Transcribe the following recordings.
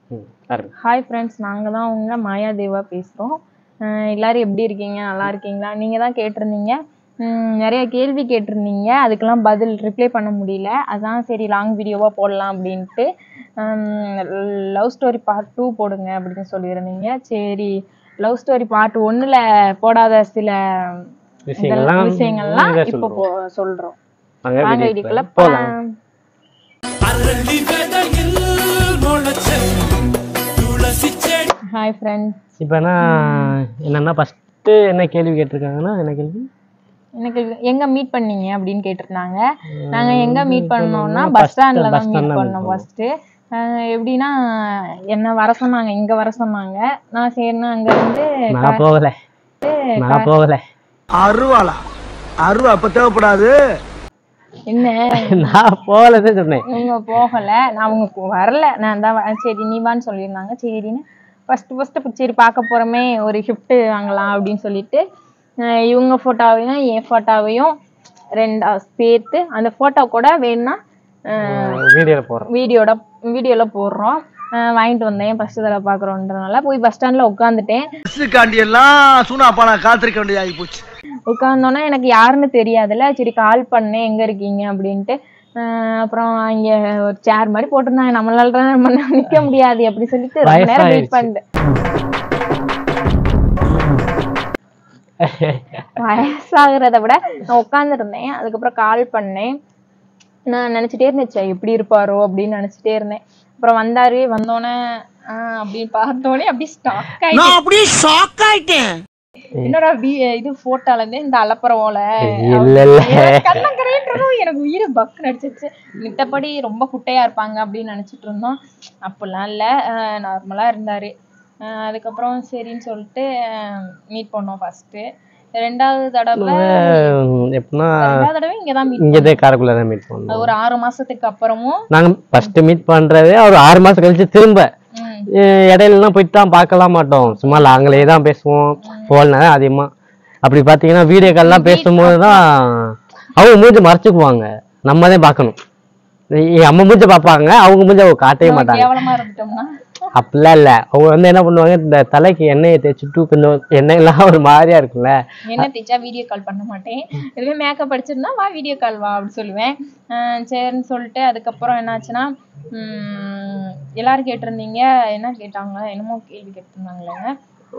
ம் பாருங்க hi friends நாங்கள் தான் உங்க மாயா தேவா பேசுகிறோம் எல்லாரும் எப்படி இருக்கீங்க நல்லா இருக்கீங்களா நீங்கள் தான் கேட்டிருந்தீங்க உம், நிறைய கேள்வி கேட்டிருந்தீங்க அதுக்கெல்லாம் பதில் ரிப்ளை பண்ண முடியல அதான் சரி லாங் வீடியோவாக போடலாம் அப்படின்ட்டு லவ் ஸ்டோரி பார்ட் டூ போடுங்க அப்படின்னு சொல்லியிருந்தீங்க சரி லவ் ஸ்டோரி பார்ட் ஒன்றில் போடாத சில விஷயங்கள்லாம் விஷயங்கள்லாம் இதை இப்போ சொல்றோம். போ- சொல்றோம் வாங்க வாங்க வீடியோக்குள்ள வீடியோக்குள்ள போலாம் அரளி விதையில் முளைச்ச துளசி செடி ஹாய் ஃப்ரெண்ட்ஸ் இப்போ என்ன என்னன்னா ஃபஸ்ட்டு என்ன கேள்வி கேட்டிருக்காங்கன்னா என்ன கேள்வி எனக்கு எங்க மீட் பண்ணீங்க அப்படின்னு கேட்டிருந்தாங்க நாங்க எங்க மீட் பண்ணோம்னா first பஸ் ஸ்டாண்ட்ல bus தான் stand மீட் ல meet பண்ணோம் ஃபர்ஸ்ட் எப்படின்னா என்ன வர சொன்னாங்க இங்க வர சொன்னாங்க நான் சரின்னு அங்க இருந்து நான் போகல நான் போகல அருவாளா அருவா அப்ப தேவைப்படாது என்ன நான் போகலதான் சொன்னேன் இவங்க போகல நான் அவங்க கு- வரல நான் தான் வ- சரி நீ வான்னு சொல்லியிருந்தாங்க சரின்னு ஃபர்ஸ்ட் ஃபர்ஸ்ட் சரி பார்க்க போறோமே ஒரு gift வாங்கலாம் அப்படின்னு சொல்லிட்டு அஹ் இவங்க போட்டோவையும் என் போட்டோவையும் ரெண்டா சேர்த்து அந்த போட்டோ கூட வேணும்னா வீடியோவில் போடுறோம் வீடியோட வீடியோல போடுறோம் அஹ் வாங்கிட்டு வந்தேன் ஃபர்ஸ்ட் தடவை பார்க்குறோன்றனால போய் பஸ் ஸ்டாண்ட்ல உட்காந்துட்டேன் பஸ்ஸுக்காண்டி எல்லாம் சூனா பானா காத்திருக்க வேண்டியது ஆகி போச்சு உட்காந்தோன்னே எனக்கு யாருன்னு தெரியாதுல்ல சரி கால் பண்ணேன் எங்க இருக்கீங்க அப்படின்ட்டு அஹ் அப்புறம் இங்க ஒரு சேர் மாதிரி போட்டிருந்தாங்க நம்மளால தான் நம்ம நிக்க முடியாது அப்படி சொல்லிட்டு ரொம்ப நேரம் வெயிட் வயசாயிடுச்சு. பண்ணிட்டேன் வயசாகிறத விட நான் உட்காந்துருந்தேன் அதுக்கப்புறம் கால் பண்ணேன் நான் நினைச்சிட்டே இருந்தேன் ச்சே, எப்படி இருப்பாரோ அப்படின்னு நினைச்சிட்டே இருந்தேன் அப்புறம் வந்தாரு வந்தோடனே ஆஹ் அப்படின்னு பார்த்தோடனே அப்படியே ஸ்டாக் ஆயிட்டு நான் அப்படியே ஷாக் ஆயிட்டேன் என்னடா வி- இது போட்டோல இருந்து இந்த அலப்பற ஓலை இல்ல இல்ல கண்ணங்கரையும் எனக்கு உயிரை பக்கு நடிச்சிச்சு மித்தபடி ரொம்ப குட்டையா இருப்பாங்க அப்படின்னு நினைச்சிட்டு இருந்தோம் அப்படிலாம் இல்ல நார்மலா இருந்தாரு அஹ் அதுக்கப்புறம் சரின்னு சொல்லிட்டு மீட் பண்ணோம் ஃபர்ஸ்ட் ரெண்டாவது தடவை எப்படின்னா ரெண்டாவது தடவை இங்கதான் மீட் இங்கே காரைக்குள்ள தான் மீட் பண்ணோம் ஒரு ஆறு மாசத்துக்கு அப்புறமும் நாங்க ஃபர்ஸ்ட் மீட் பண்றதே ஒரு ஆறு மாசம் கழிச்சு திரும்ப ம், அஹ் இடையிலலாம் போயிட்டு தான் பார்க்கலாம் மாட்டோம் சும்மா லாங்கிலே தான் பேசுவோம் ஃபோன்ல தான் அதிகமா அப்படி பார்த்தீங்கன்னா வீடியோ கால்லாம் பேசும்போது தான் அவங்க மூஞ்சி மறைச்சுக்குவாங்க நம்ம தான் பார்க்கணும் எ- நம்ம மூஞ்ச பார்ப்பாங்க அவங்க மூஞ்ச அவங்க காட்டவே மாட்டாங்க கேவலமா இருந்துட்டோம்னா அப்படிலாம் இல்ல அவங்க வந்து என்ன பண்ணுவாங்க இந்த தலைக்கு எண்ணெயை தேய்ச்சிட்டு கொஞ்சம் எண்ணெய் எல்லாம் ஒரு மாதிரியா இருக்கும்ல என்ன தேய்ச்சா வீடியோ கால் பண்ண மாட்டேன் இதுவே மேக்கப் அடிச்சிருந்தா வா வீடியோ கால் வா அப்படி சொல்லுவேன் அஹ் சரின்னு சொல்லிட்டு அதுக்கப்புறம் என்னாச்சுன்னா உம் எல்லாரும் கேட்டிருந்தீங்க என்ன கேட்டாங்க என்னமோ கேள்வி கேட்டிருந்தாங்களேங்க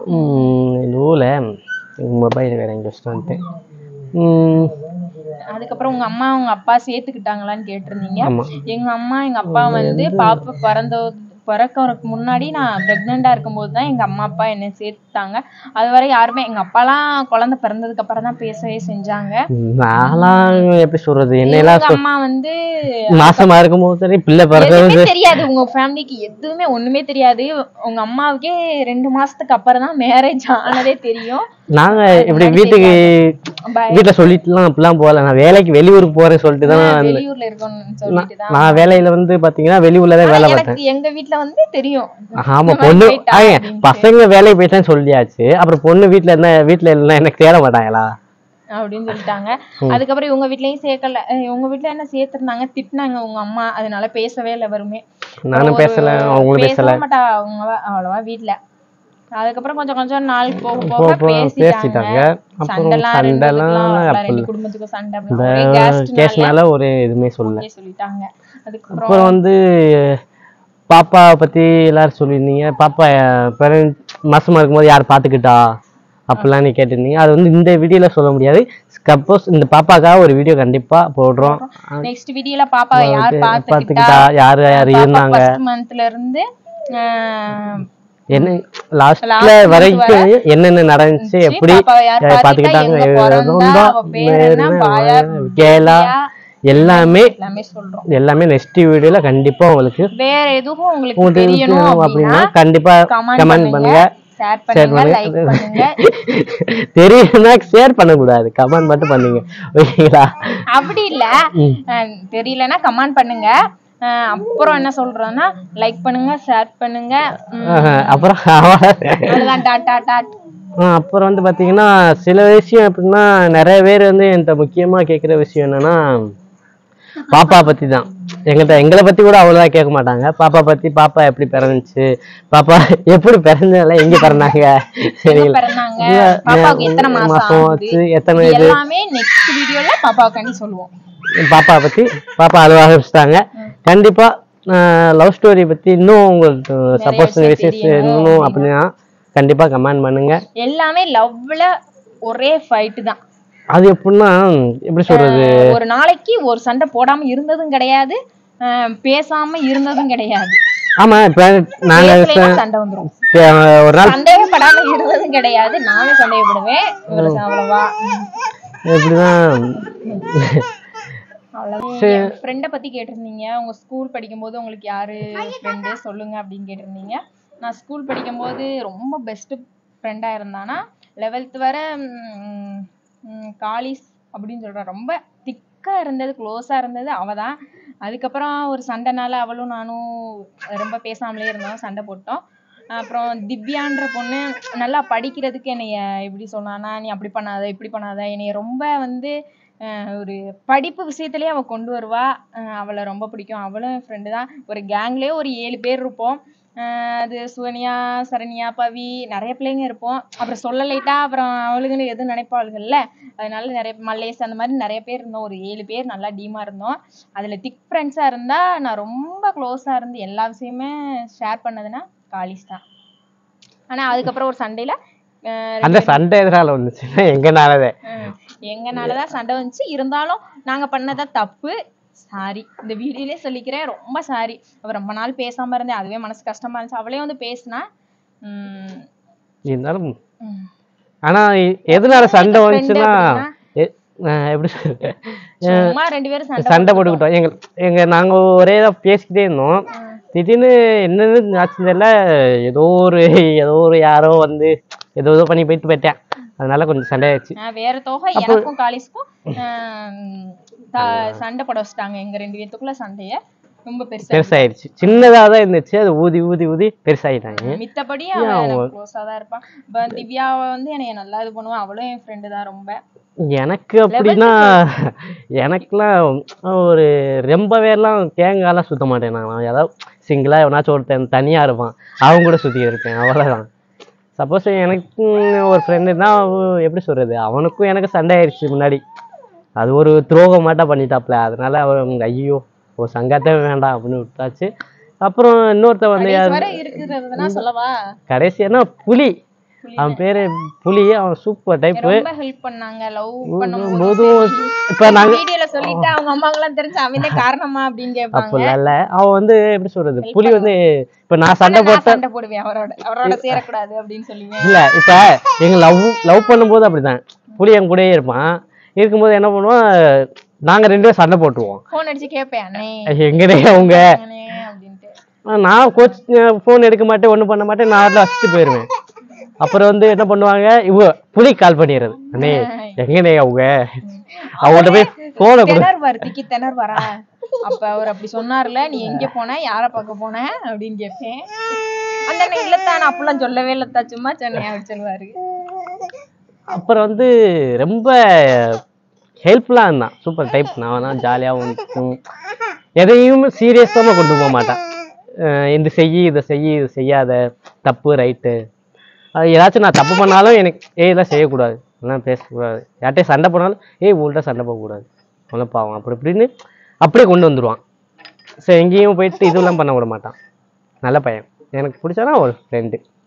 நூல மொபைல் வேற எங்க வச்சுட்டு வந்துட்டேன் உம் அதுக்கப்புறம் உங்க அம்மா உங்க அப்பா சேர்த்துக்கிட்டாங்களான்னு கேட்டிருந்தீங்க ஆமா எங்க அம்மா எங்க அப்பா வந்து பாப்பா பிறந்த பிறக்கறதுக்கு முன்னாடி நான் பிரெக்னெண்டா இருக்கும்போது தான் எங்க அம்மா அப்பா என்னை சேர்த்துட்டாங்க அது வரை யாருமே எங்க அப்பாலாம் குழந்தை பிறந்ததுக்கு அப்புறம் தான் பேசவே செஞ்சாங்க நான்லாம் எப்படி சொல்றது என்னையெல்லாம் எங்க சொ- அம்மா வந்து மாசமா இருக்கும்போது சரி பிள்ளை எதுவுமே பிறக்கிறது தெரியாது உங்க ஃபேமிலிக்கு எதுவுமே ஒண்ணுமே தெரியாது உங்க அம்மாவுக்கே ரெண்டு மாசத்துக்கு அப்புறம் தான் மேரேஜ் ஆனதே தெரியும் நாங்க இப்படி வீட்டுக்கு பய- வீட்டுல சொல்லிட்டுலாம் அப்படிலாம் போகல நான் வேலைக்கு வெளியூருக்கு போறேன்னு சொல்லிட்டு தான் அந்த- வெளியூர்ல இருக்கோம்னு சொல்லிட்டு தான் நான் வேலையில வந்து பாத்தீங்கன்னா வெளியூர்ல தான் வேலை ஆனா பார்த்தேன் எனக்கு எங்க வீட்ல வந்து தெரியும் ஆமா இந்த மாதிரி பொண்ணு போயிட்டா ஆங்க, அப்படின்ட்டு. பசங்க வேலைக்கு போயிட்டான்னு சொல்லியாச்சு அப்புறம் பொண்ணு வீட்டுல என்ன வீட்டுல இல்லைன்னா எனக்கு தேட மாட்டாங்களா அப்படின்னு சொல்லிட்டாங்க அதுக்கப்புறம் இவங்க வீட்லயும் சேர்க்கல அஹ் இவங்க வீட்ல என்ன சேர்த்திருந்தாங்க திட்டினாங்க உங்க அம்மா அதனால பேசவே இல்லை வருமே நானும் ஒரு- பேசல அவங்களும் பேசல பேசவே மாட்டா அவங்க அவ்வளவா வீட்ல அதுக்கப்புறம் கொஞ்சம் கொஞ்சம் நாள் போக போக போக போக பேசிட்டாங்க பேசிட்டாங்க அப்புறம் சண்டைலாம் சண்டைலாம் ரெண்டு அப்படி குடும்பத்துக்கும் சண்டை இந்த ஒரே கேஸ்ட்னால கேஸ்னால ஒரு எதுவுமே சொல்லல சொல்லிட்டாங்க அதுக்கப்புறம் அப்புறம் வந்து பாப்பா பத்தி எல்லாரும் சொல்லியிருந்தீங்க பாப்பா பிற மாசமா இருக்கும்போது யார் பாத்துக்கிட்டா அப்படிலாம் நீ கேட்டிருந்தீங்க அது வந்து இந்த வீடியோல சொல்ல முடியாது சப்போஸ் இந்த பாப்பாக்காக ஒரு வீடியோ கண்டிப்பா போடுறோம் நெக்ஸ்ட் வீடியோல பாப்பா யார் பாத்துக்கிட்டா பாத்துக்கிட்டா யார் யார் இருந்தாங்க ஃபர்ஸ்ட் மந்த்ல இருந்து ஆஹ், என்ன லாஸ்ட்ல Last month வரைக்கும் என்னென்ன நடந்துச்சு எப்படி பாப்பாவை யார் யார் பாத்துக்கிட்டா, பாத்துக்கிட்டாங்க எங்க பிறந்தா, அவ பேர் என்ன, பாயா, கேலா பிரியா, எல்லாமே எல்லாமே சொல்றோம் எல்லாமே நெக்ஸ்ட் வீடியோல கண்டிப்பா உங்களுக்கு வேற எதுவும் உங்களுக்கு உங்களுக்கு தெரியணும் தெரியணும் அப்படின்னா அப்படின்னா கண்டிப்பா கமெண்ட் கமெண்ட் பண்ணுங்க பண்ணுங்க ஷேர் ஷேர் பண்ணுங்க லைக் பண்ணுங்க பண்ணுங்க தெரியும்னா ஷேர் பண்ணக்கூடாது கமெண்ட் மட்டும் பண்ணுங்க ஓகேங்களா அப்படி இல்ல அஹ், தெரியலன்னா கமெண்ட் பண்ணுங்க அஹ், அப்புறம் என்ன சொல்றோம்னா லைக் பண்ணுங்க ஷேர் பண்ணுங்க உம், ஆஹ் அப்புறம் அவ- அவ்வளவுதான் டாட் டாட் டாட் ஆஹ் அப்புறம் வந்து பாத்தீங்கன்னா சில விஷயம் எப்படின்னா நிறைய பேர் வந்து என்கிட்ட முக்கியமா கேக்குற விஷயம் என்னன்னா பாப்பா பத்தி தான் எங்கிட்ட எங்களை பத்தி கூட அவ்வளவா கேட்க மாட்டாங்க பாப்பா பத்தி பாப்பா எப்படி பிறந்துச்சு பாப்பா எப்படி பிறந்தல எங்க பிறந்தாங்க சரிங்களா பிறந்தாங்க இல்ல, பாப்பாவுக்கு எத்தனை மாசம் மாசம் ஆகுது ஆச்சு, எத்தனை இது இது எல்லாமே நெக்ஸ்ட் வீடியோல பாப்பாவுக்காண்டி சொல்லுவோம் பாப்பா பத்தி பாப்பா அழுவ ஆரம்பிச்சிட்டாங்க கண்டிப்பா லவ் ஸ்டோரி பத்தி இன்னும் உங்களுக்கு சப்போஸ் விஷயம் விசேஷ் தெரியணும் இன்னும் அப்படின்னா கண்டிப்பா கமெண்ட் பண்ணுங்க எல்லாமே லவ்ல ஒரே ஃபைட் தான் அது எப்படின்னா எப்படி சொல்றது ஒரு நாளைக்கு ஒரு சண்டை போடாம இருந்ததும் கிடையாது அஹ் பேசாம இருந்ததும் கிடையாது ஆமா இப்ப நாங்க பேசலைன்னா சண்டை வந்துரும் இப்ப ஒரு நாள் சந்தேகப்படாம இருந்ததும் கிடையாது நானே சந்தேகப்படுவேன் இவருக்கு அவ்வளவா ம். எப்படிதான் அவ்வளவுதான் என் ஃப்ரெண்டை பத்தி கேட்டிருந்தீங்க உங்க ஸ்கூல் படிக்கும்போது உங்களுக்கு யாரு ஃப்ரெண்டு சொல்லுங்க அப்படின்னு கேட்டிருந்தீங்க நான் ஸ்கூல் படிக்கும்போது ரொம்ப பெஸ்ட் ஃப்ரெண்டா இருந்தானா லெவல்த் வர ம், ம், காலிஸ் அப்படின்னு சொல்றேன் ரொம்ப திக்கா இருந்தது க்ளோஸா இருந்தது அவ தான் அதுக்கப்புறம் ஒரு சண்டைனால அவளும் நானும் ரொம்ப பேசாமலே இருந்தோம் சண்டை போட்டோம் அப்புறம் திவ்யான்ற பொண்ணு நல்லா படிக்கிறதுக்கு என்னைய எப்படி சொன்னான்னா நீ அப்படி பண்ணாத இப்படி பண்ணாத என்னைய ரொம்ப வந்து அஹ் ஒரு படிப்பு விஷயத்துலயே அவ கொண்டு வருவா அஹ் அவளை ரொம்ப பிடிக்கும் அவளும் என் ஃப்ரெண்டு தான் ஒரு கேங்லயே ஒரு ஏழு பேர் இருப்போம் அஹ் அது சுவனியா சரண்யா பவி நிறைய பிள்ளைங்க இருப்போம் அப்புறம் சொல்லலைட்டா அப்புறம் அவளுக்குன்னு எதுவும் நினைப்பாளுகள்ல அதனால நிறைய மல்லேஸ் அந்த மாதிரி நிறைய பேர் இருந்தோம் ஒரு ஏழு பேர் நல்லா டீமா இருந்தோம் அதுல திக் ஃப்ரெண்ட்ஸா இருந்தா நான் ரொம்ப க்ளோஸா இருந்து எல்லா விஷயமே ஷேர் பண்ணதுன்னா காலிஸ் தான் ஆனா அதுக்கப்புறம் ஒரு சண்டையில அஹ் அந்த சண்டை எதனால வந்துச்சுன்னா எங்கனாலதே ஹம், எங்கனாலதான் சண்டை வந்துச்சு இருந்தாலும் நாங்க பண்ணதா தப்பு சாரி இந்த வீடியோலயே சொல்லிக்கிறேன் ரொம்ப சாரி அவ ரொம்ப நாள் பேசாம இருந்தேன் அதுவே மனசு கஷ்டமா இருந்துச்சு அவளே வந்து பேசினா உம் இருந்தாலும் உம். ஆனா எ- எதனால சண்டை friend வந்துச்சுன்னா அப்படின்னா? எ- நான் எப்படி சொல்றது சும்மா ரெண்டு பேரும் சண்டை சண்டை போட்டுக்கிட்டோம் எங்க எங்க நாங்க ஒரே இதா பேசிக்கிட்டே இருந்தோம் திடீர்னு என்னன்னு ஆச்சுன்னு தெரியல ஏதோ ஒரு ஏதோ ஒரு யாரோ வந்து ஏதோ ஏதோ பண்ணி போயிட்டு போயிட்டேன் அதனால கொஞ்சம் சண்டை ஆயிடுச்சு ஆஹ் வேற தொகை எனக்கும் காலேஜ்க்கும் சண்டை போட வச்சுட்டாங்க எங்க ரெண்டு பேத்துக்குள்ள சண்டைய ரொம்ப பெருசா பெருசாயிடுச்சு சின்னதா தான் இருந்துச்சு அது ஊதி ஊதி ஊதி பெருசாயிட்டாங்க மித்தபடி ஏன் அவன் அவ- க்ளோஸா தான் இருப்பான் இப்ப திவ்யாவை வந்து என்னைய நல்லா இது பண்ணுவான் அவளும் என் ஃப்ரெண்டு தான் ரொம்ப எனக்கு அப்படின்னா எனக்குலாம் ஒரு ரொம்பவே எல்லாம் தேங்காய்லாம் சுத்த மாட்டேன் நான் ஏதாவது சிங்கிளா எவனாச்சும் ஒருத்தன் தனியா இருப்பான் அவங்க கூட சுத்தி இருப்பேன் அவ்வளவுதான் சப்போஸ் எனக்கு ஒரு ஃப்ரெண்டு தான் அவ- எப்படி சொல்றது அவனுக்கும் எனக்கு சண்டை ஆயிடுச்சு முன்னாடி அது ஒரு துரோகம் மாட்டா பண்ணிட்டாப்ல அதனால அவன் ஐயோ ஒரு சங்கத்தே வேண்டாம் அப்படின்னு விட்டாச்சு அப்புறம் இன்னொருத்தன் வந்து கடைசி யாரு- வரை இருக்கிறதுனா சொல்லவா கடைசி என்ன புலி அவன் பேரு புலி அவன் சூப்பர் டைப்பு ரொம்ப ஹெல்ப் பண்ணாங்க லவ் பண்ணும்போது போதும் இப்ப நாங்க வீடியோல சொல்லிட்டு அவங்க அம்மாக்கெல்லாம் தெரிஞ்சு அவன் தான் காரணமா அப்படின்னு கேட்பாங்க அப்படிலாம் இல்ல அவன் வந்து எப்படி சொல்றது புலி வந்து இப்ப நான் ஆனா சண்டை நான் போட்ட சண்டை போடுவேன் அவரோட அவரோட சேரக்கூடாது அப்படின்னு சொல்லுவேன் இல்ல இப்ப எங்க லவ் லவ் பண்ணும்போது அப்படிதான் புலி என் கூடயே இருப்பான் இருக்கும்போது என்ன பண்ணுவான் நாங்க ரெண்டு பேரும் சண்டை போட்டுருவோம் போன் அடிச்சு கேட்பேன் அண்ணே எங்கடே அவங்க அண்ணே அப்படின்ட்டு நான் கோச் ஃபோன் எடுக்க மாட்டேன் ஒண்ணும் பண்ண மாட்டேன் நான் அதில் வச்சுட்டு போயிருவேன் அப்புறம் வந்து என்ன பண்ணுவாங்க இவ புலி கால் பண்ணிடுறது அண்ணே எங்கனே அவங்க அவங்கள்ட்ட போய் போனை கொடு திணறுவாரு திக்கி திணறுவாரா அப்ப அவர் அப்படி சொன்னார்ல நீ எங்க போன யார பார்க்க போன அப்படின்னு கேட்பேன் அந்த அண்ணன் இல்லத்தா நான் அப்படிலாம் சொல்லவே இல்லத்தா சும்மா சொன்னேன் அப்படி சொல்லுவாரு அப்புறம் வந்து ரொம்ப ஹெல்ப்ஃபுல்லாக இருந்தான் சூப்பர் டைப் நான் தான் ஜாலியாகவும் இருக்கும் எதையும் சீரியஸாக கொண்டு போக மாட்டான் அஹ் இந்த செய்யி இதை செய்யி இது செய்யாத தப்பு ரைட்டு அது ஏதாச்சும் நான் தப்பு பண்ணாலும் எனக்கு ஏய் இதெல்லாம் செய்யக்கூடாது இதெல்லாம் பேசக்கூடாது யார்கிட்டயும் சண்டை போனாலும் ஏய் உங்கள்கிட்ட சண்டை போகக்கூடாது அவ்வளோ பாவம் அப்படி இப்படின்னு அப்படியே கொண்டு வந்துடுவான் ஸோ எங்கேயும் போயிட்டு இதெல்லாம் பண்ண விட மாட்டான் நல்ல பையன் எனக்கு பிடிச்சானா ஒரு ஃப்ரெண்டு